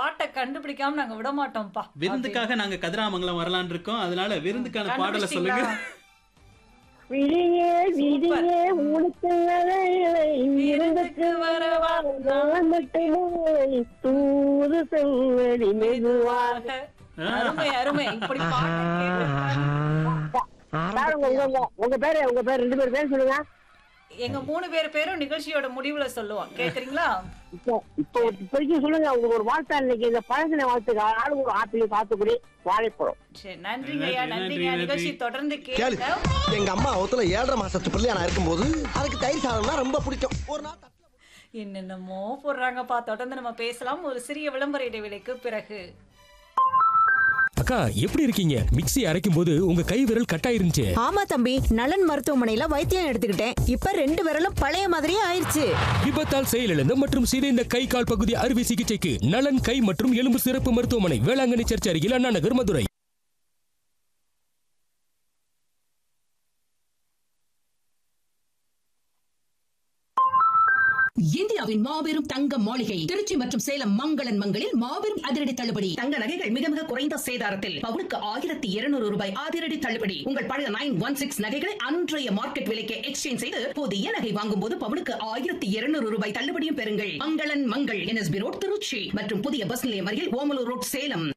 பாட்டை கண்டுபிடிக்காம நாங்க விட மாட்டோம்ப்பா விருந்துக்காக நாங்க கதிராமங்கலம் வரலான் இருக்கோம் அதனால விருந்துக்கான பாடலை சொல்லுங்க கண்டுபிடிச்சிட்டீங்களா? விழியே விழியே உனக்கு நகைகளை விருந்துக்கு வரவா நான் மட்டுமே தூது செல்வடி மெதுவாக அருமை அருமை இப்படி பாட்டு கேட்டு சார், உங்க உங்க உங்க பேரு உங்க பேர் ரெண்டு பேர் பேர் சொல்லுங்க எங்க மூணு பேர் பேரும் நிகழ்ச்சியோட முடிவுல சொல்லுவோம் கேக்குறீங்களா இப்போ இப்போ இப்போதைக்கு சொல்லுங்க உங்களுக்கு ஒரு வாழ்த்தா இன்னைக்கு இந்த பழசின வாழ்த்துக்கு ஆளு ஒரு ஆப்பிள் சாத்துக்குடி வாழைப்பழம் சரி நன்றிங்க ஐயா நன்றி, நன்றிங்க நன்றி, நிகழ்ச்சி நன்றி. தொடர்ந்து கேளு கேளுங்க எங்க அம்மா அவத்துல ஏழரை மாசத்து பிள்ளையா நான் இருக்கும்போது அதுக்கு தயிர் சாதம்னா ரொம்ப பிடிக்கும் ஒரு நாள் தட்டுல என்னென்னமோ போடுறாங்கப்பா தொடர்ந்து நம்ம பேசலாம் ஒரு சிறிய விளம்பர இடைவேளைக்கு பிறகு அக்கா எப்படி இருக்கீங்க மிக்ஸி அரைக்கும் போது உங்க கை விரல் கட்டாயிருந்துச்சு ஆமா தம்பி நலன் மருத்துவமனையில வைத்தியம் எடுத்துக்கிட்டேன் இப்ப ரெண்டு விரலும் பழைய மாதிரியே ஆயிருச்சு விபத்தால் செயலிழந்த மற்றும் சிதைந்த கை கால் பகுதி அறுவை சிகிச்சைக்கு நலன் கை மற்றும் எலும்பு சிறப்பு மருத்துவமனை வேளாங்கண்ணி சர்ச் அருகில் அண்ணா நகர் மதுரை இந்தியாவின் மாபெரும் தங்க மாளிகை திருச்சி மற்றும் சேலம் மங்களன் மங்களில் மாபெரும் அதிரடி தள்ளுபடி தங்க நகைகள் மிக மிக குறைந்த சேதாரத்தில் பவுனுக்கு ஆயிரத்தி இருநூறு ரூபாய் அதிரடி தள்ளுபடி உங்கள் பழைய நைன் ஒன் சிக்ஸ் நகைகளை அன்றைய மார்க்கெட் விலைக்கு எக்ஸ்சேஞ்ச் செய்து புதிய நகை வாங்கும் போது பவுனுக்கு ஆயிரத்தி இருநூறு ரூபாய் தள்ளுபடியும் பெறுங்கள் மங்களன் மங்கள் என்எஸ்பி ரோட் திருச்சி மற்றும் புதிய பஸ் நிலையம் அருகில் ஓமலூர் ரோட் சேலம்